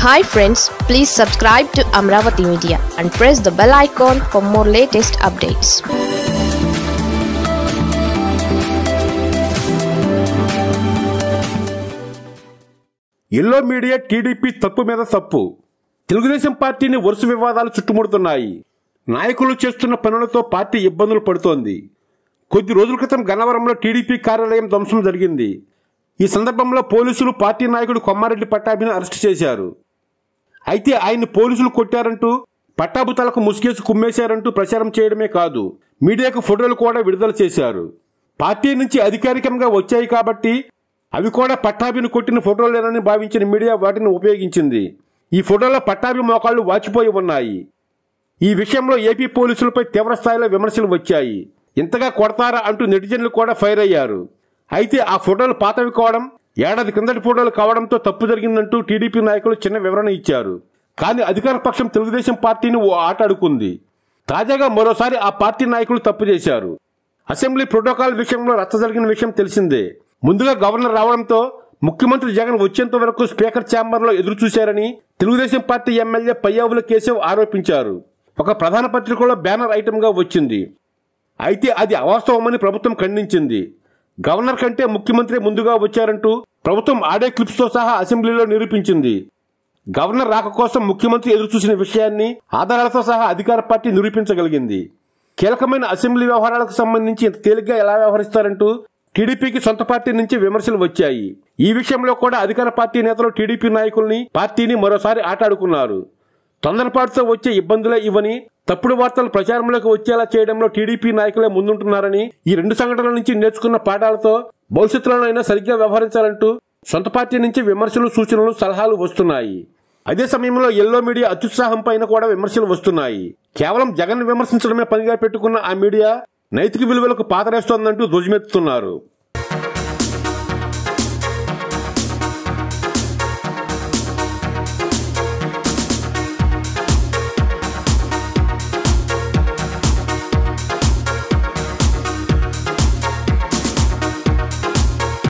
hi friends please subscribe to Amaravati media and press the bell icon for more latest updates yellow media TDP తప్పు మీద తప్పు తెలుగుదేశం పార్టీని వరుస వివాదాలు చుట్టుముడుతున్నాయి నాయకులు చేస్తున్న పనులతో పార్టీ ఇబ్బందులు పడుతోంది కొద్ది రోజుల క్రితం గన్నవరంలో టీడీపీ కార్యాలయం ధ్వంసం జరిగింది ఈ సందర్భంలో పోలీసులు పార్టీ నాయకుడు కొమ్మారెడ్డి పట్టాభిని అరెస్టు చేశారు అయితే ఆయన్ని పోలీసులు కొట్టారంటూ పట్టాబుతాలకు ముసుగేసి కుమ్మేశారంటూ ప్రచారం చేయడమే కాదు మీడియాకు ఫోటోలు కూడా విడుదల చేశారు పార్టీ నుంచి అధికారికంగా వచ్చాయి కాబట్టి అవి కూడా పట్టాభిని కొట్టిన ఫోటోలేనని భావించిన మీడియా వాటిని ఉపయోగించింది ఈ ఫోటోలో పట్టాభి మోకాళ్లు వాచిపోయి ఉన్నాయి ఈ విషయంలో ఏపీ పోలీసులపై తీవ్ర స్థాయిలో విమర్శలు వచ్చాయి ఇంతగా కొడతారా అంటూ నెటిజన్లు కూడా ఫైర్ అయ్యారు అయితే ఆ ఫోటోలు పాతవి కావడం ఏడాది కిందటి ఫోటోలు కావడంతో తప్పు జరిగిందంటూ టీడీపీ నాయకులు చిన్న వివరణ ఇచ్చారు కానీ అధికార పక్షం తెలుగుదేశం పార్టీని ఓ ఆట ఆడుకుంది తాజాగా మరోసారి ఆ పార్టీ నాయకులు తప్పు చేశారు అసెంబ్లీ ప్రోటోకాల్ విషయంలో రచ్చ జరిగిన విషయం తెలిసిందే ముందుగా గవర్నర్ రావడంతో ముఖ్యమంత్రి జగన్ వచ్చేంత వరకు స్పీకర్ ఛాంబర్లో ఎదురు చూశారని తెలుగుదేశం పార్టీ ఎమ్మెల్యే పయ్యావుల కేశవ్ ఆరోపించారు ఒక ప్రధాన పత్రికలో బ్యానర్ ఐటెంగా వచ్చింది అయితే అది అవాస్తవమని ప్రభుత్వం ఖండించింది గవర్నర్ కంటే ముఖ్యమంత్రి ముందుగా వచ్చారంటూ ప్రభుత్వం ఆడే క్లిప్స్తో సహా అసెంబ్లీలో నిరూపించింది గవర్నర్ రాక కోసం ముఖ్యమంత్రి ఎదురుచూసిన విషయాన్ని ఆధారాలతో సహా అధికార పార్టీ నిరూపించగలిగింది కీలకమైన అసెంబ్లీ వ్యవహారాలకు సంబంధించి ఇంత తేలిగ్గా ఎలా వ్యవహరిస్తారంటూ టీడీపీకి సొంత పార్టీ నుంచి విమర్శలు వచ్చాయి ఈ విషయంలో కూడా అధికార పార్టీ నేతలు టీడీపీ నాయకుల్ని పార్టీని మరోసారి ఆటాడుకున్నారు తొందరపాటుతో వచ్చే ఇబ్బందులే ఇవని తప్పుడు వార్తలు ప్రచారంలోకి వచ్చేలా చేయడంలో టీడీపీ నాయకులే ముందుంటున్నారని ఈ రెండు సంఘటనల నుంచి నేర్చుకున్న పాఠాలతో భవిష్యత్తులోనైనా సరిగ్గా వ్యవహరించాలంటూ సొంత పార్టీ నుంచి విమర్శలు సూచనలు సలహాలు వస్తున్నాయి అదే సమయంలో ఎల్లో మీడియా అత్యుత్సాహం పైన కూడా విమర్శలు వస్తున్నాయి కేవలం జగన్ విమర్శించడమే పనిగా పెట్టుకున్న ఆ మీడియా నైతిక విలువలకు పాతరేస్తోందంటూ ధ్వజమెత్తుతున్నారు